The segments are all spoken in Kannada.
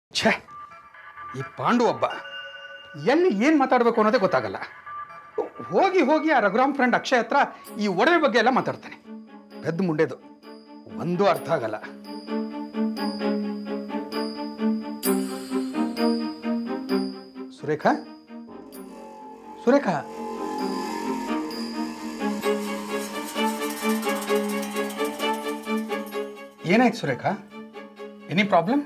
ಛೇ ಈ ಪಾಂಡು ಒಬ್ಬ ಎಲ್ಲಿ ಏನು ಮಾತಾಡಬೇಕು ಅನ್ನೋದೇ ಗೊತ್ತಾಗಲ್ಲ ಹೋಗಿ ಹೋಗಿ ಆ ರಘುರಾಮ್ ಫ್ರೆಂಡ್ ಅಕ್ಷಯ್ ಹತ್ರ ಈ ಒಡವೆ ಬಗ್ಗೆ ಎಲ್ಲ ಮಾತಾಡ್ತಾನೆ ಪೆದ್ದು ಮುಂಡೆದು ಒಂದು ಅರ್ಥ ಆಗಲ್ಲ ಸುರೇಖಾ ಸುರೇಖಾ ಏನಾಯ್ತು ಸುರೇಖಾ ಎನಿ ಪ್ರಾಬ್ಲಮ್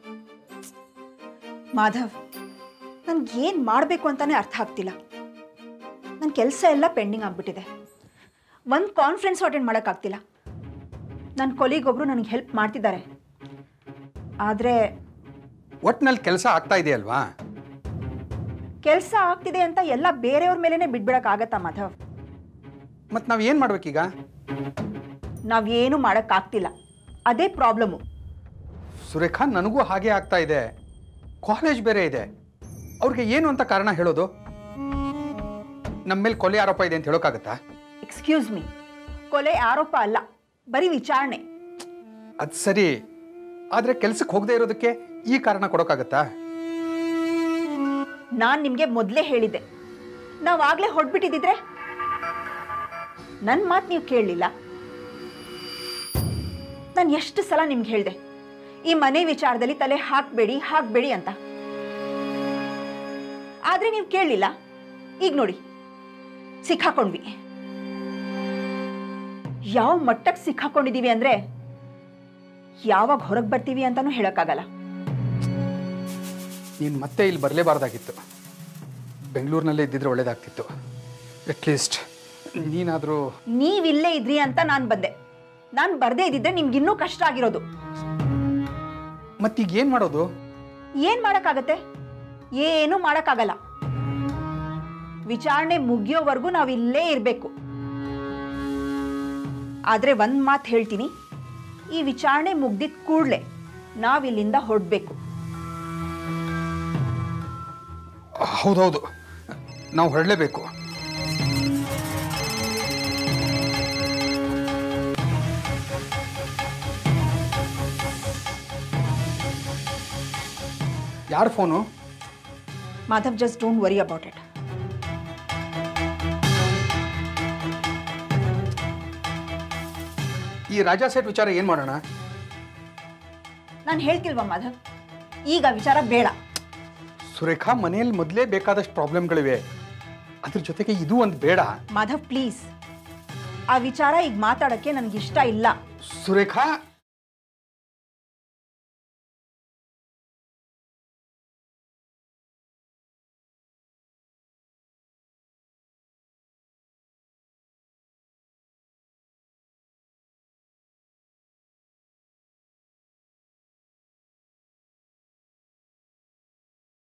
ಮಾಧವ್ ನನ್ಗೆ ಏನು ಮಾಡಬೇಕು ಅಂತಾನೆ ಅರ್ಥ ಆಗ್ತಿಲ್ಲ ನನ್ನ ಕೆಲಸ ಎಲ್ಲ ಪೆಂಡಿಂಗ್ ಆಗಿಬಿಟ್ಟಿದೆ ಒಂದು ಕಾನ್ಫರೆನ್ಸ್ ಅಟೆಂಡ್ ಮಾಡೋಕ್ಕಾಗ್ತಿಲ್ಲ ನನ್ನ ಕೊಲಿಗೊಬ್ಬರು ನನಗೆ ಹೆಲ್ಪ್ ಮಾಡ್ತಿದ್ದಾರೆ ಆದರೆ ಒಟ್ನಲ್ಲಿ ಕೆಲಸ ಆಗ್ತಾ ಇದೆಯಲ್ವಾ ಕೆಲಸ ಆಗ್ತಿದೆ ಅಂತ ಎಲ್ಲ ಬೇರೆಯವ್ರ ಮೇಲೇ ಬಿಟ್ಬಿಡೋಕ್ಕಾಗತ್ತಾ ಮಾಧವ್ ಮತ್ತು ನಾವು ಏನು ಮಾಡ್ಬೇಕೀಗ ನಾವೇನು ಮಾಡೋಕ್ಕಾಗ್ತಿಲ್ಲ ಅದೇ ಪ್ರಾಬ್ಲಮ್ಮು ಸುರೇಖಾ ನನಗೂ ಹಾಗೆ ಆಗ್ತಾ ಇದೆ ಕಾಲೇಜ್ ಬೇರೆ ಇದೆ ಅವ್ರಿಗೆ ಏನು ಅಂತ ಕಾರಣ ಹೇಳೋದು ನಮ್ಮ ಮೇಲೆ ಕೊಲೆ ಆರೋಪ ಇದೆ ಅಂತ ಹೇಳೋಕ್ಕಾಗತ್ತಾ ಎಕ್ಸ್ಕ್ಯೂಸ್ ಮೀ ಕೊಲೆ ಆರೋಪ ಅಲ್ಲ ಬರೀ ವಿಚಾರಣೆ ಅದು ಸರಿ ಆದರೆ ಕೆಲ್ಸಕ್ಕೆ ಹೋಗದೆ ಇರೋದಕ್ಕೆ ಈ ಕಾರಣ ಕೊಡೋಕ್ಕಾಗತ್ತಾ ನಾನು ನಿಮಗೆ ಮೊದಲೇ ಹೇಳಿದ್ದೆ ನಾವಾಗಲೇ ಹೊಡ್ಬಿಟ್ಟಿದ್ದಿದ್ರೆ ನನ್ನ ಮಾತು ನೀವು ಕೇಳಲಿಲ್ಲ ನಾನು ಎಷ್ಟು ಸಲ ನಿಮ್ಗೆ ಹೇಳಿದೆ ಈ ಮನೆ ವಿಚಾರದಲ್ಲಿ ತಲೆ ಹಾಕಬೇಡಿ ಹಾಕಬೇಡಿ ಅಂತ ಆದರೆ ನೀವು ಕೇಳಲಿಲ್ಲ ಈಗ ನೋಡಿ ಸಿಕ್ಕಾಕೊಂಡ್ವಿ ಯಾವ ಮಟ್ಟಕ್ಕೆ ಸಿಕ್ಕಾಕೊಂಡಿದ್ದೀವಿ ಅಂದರೆ ಯಾವಾಗ ಹೊರಗೆ ಬರ್ತೀವಿ ಅಂತಾನೂ ಹೇಳೋಕ್ಕಾಗಲ್ಲ ನೀನು ಮತ್ತೆ ಇಲ್ಲಿ ಬರಲೇಬಾರ್ದಾಗಿತ್ತು ಬೆಂಗಳೂರಿನಲ್ಲೇ ಇದ್ದಿದ್ರೆ ಒಳ್ಳೇದಾಗ್ತಿತ್ತು ಅಟ್ಲೀಸ್ಟ್ ನೀನಾದರೂ ನೀವಿಲ್ಲೇ ಇದ್ರಿ ಅಂತ ನಾನು ಬಂದೆ ನಾನು ಬರ್ದೇ ಇದ್ದಿದ್ರೆ ನಿಮ್ಗೆ ಇನ್ನೂ ಕಷ್ಟ ಆಗಿರೋದು ಮತ್ತೀಗ ಏನು ಮಾಡೋದು ಏನ್ ಮಾಡಕ್ಕಾಗತ್ತೆ ಏನು ಮಾಡಕ್ಕಾಗಲ್ಲ ವಿಚಾರಣೆ ಮುಗಿಯೋವರೆಗೂ ನಾವು ಇಲ್ಲೇ ಇರಬೇಕು ಆದ್ರೆ ಒಂದ್ ಮಾತು ಹೇಳ್ತೀನಿ ಈ ವಿಚಾರಣೆ ಮುಗ್ದಿದ್ ಕೂಡ್ಲೆ ನಾವಿಲ್ಲಿಂದ ಹೊರಡ್ಬೇಕು ಹೌದೌದು ನಾವು ಹೊರಡಲೇಬೇಕು ಯಾರ phone Madhav just don't worry about it ಈ ರಾಜಾ ಸೆಟ್ ವಿಚಾರ ಏನು ಮಾಡೋಣ ನಾನು ಹೇಳ್ತಿಲ್ವಾ ಮಾಧವ್ ಈಗ ವಿಚಾರ ಬೇಡ ಸುರೇಖಾ ಮನೆಯಲ್ಲಿ ಮೊದಲೇ ಬೇಕಾದಷ್ಟು ಪ್ರಾಬ್ಲಮ್ಗಳಿವೆ ಅದ್ರ ಜೊತೆಗೆ ಇದು ಒಂದು ಬೇಡ ಮಾಧವ್ ಪ್ಲೀಸ್ ಆ ವಿಚಾರ ಈಗ ಮಾತಾಡಕ್ಕೆ ನನಗೆ ಇಷ್ಟ ಇಲ್ಲ ಸುರೇಖಾ